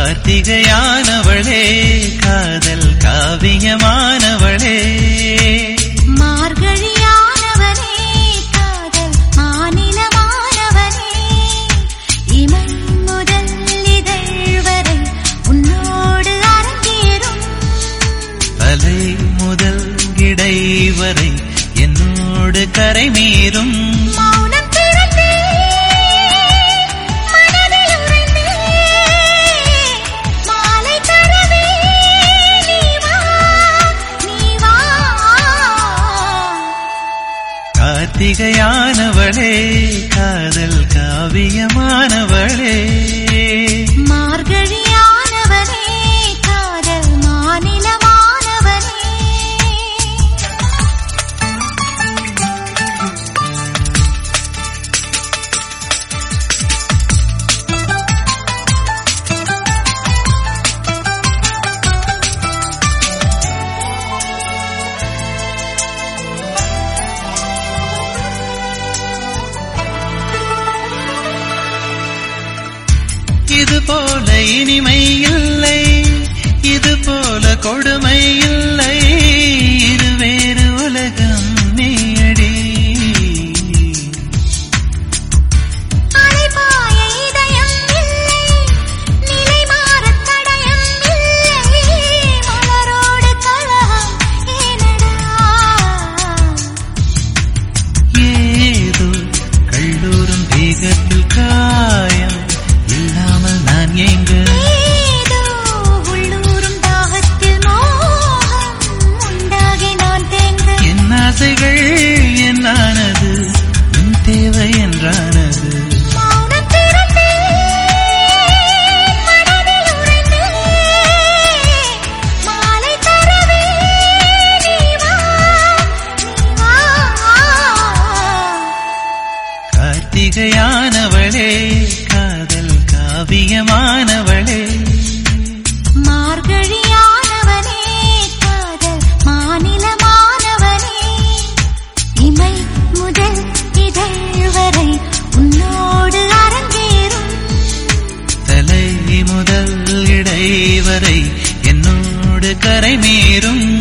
கார்த்திகையானவளே காதல் காவியமானவளே மார்கழியானவனே காதல் மாநிலமானவனே இமன் முதல் இதழ் வரை உன்னோடு அரங்கேறும் தலை முதல் இடை வரை என்னோடு கரை மீறும் மௌனம் திறந்தே மனதில் உறைந்தே மாலை தரவே நீ வா நீ வா கார்த்திகையானவளே காதல் காவியமானவளே மார்கழியானவனே காதல் மாநிலமானவனே இது போல இனிமை இல்லை இது போல கொடுமை இல்லை இரு வேறு உலகம் நீயடி அலைபாய இதயம் இல்லை நிலை மாறத் தடயம் இல்லை மலரோடு கலகம் ஏனடா ஏதோ கல்லூரும் தேகத்தில் காயம் இல்லாமல் நான் எங்க ஏதோ உள்ளூரும் தாகத்தில் மோகம் உண்டாகி நான் தேங்க என் ஆசைகள் என்னானது உன் தேவை என்றானது மௌனம் திறந்தே மனதில் உறைந்தே மாலை தரவே நீ வா நீ வா கார்த்திகையானவளே காதல் காவியமானவளே மார்கழியானவனே காதல் மாநிலமானவனே இமை முதல் இதழ் வரை உன்னோடு அரங்கேறும் தலை முதல் இடை வரை என்னோடு கரை மீறும்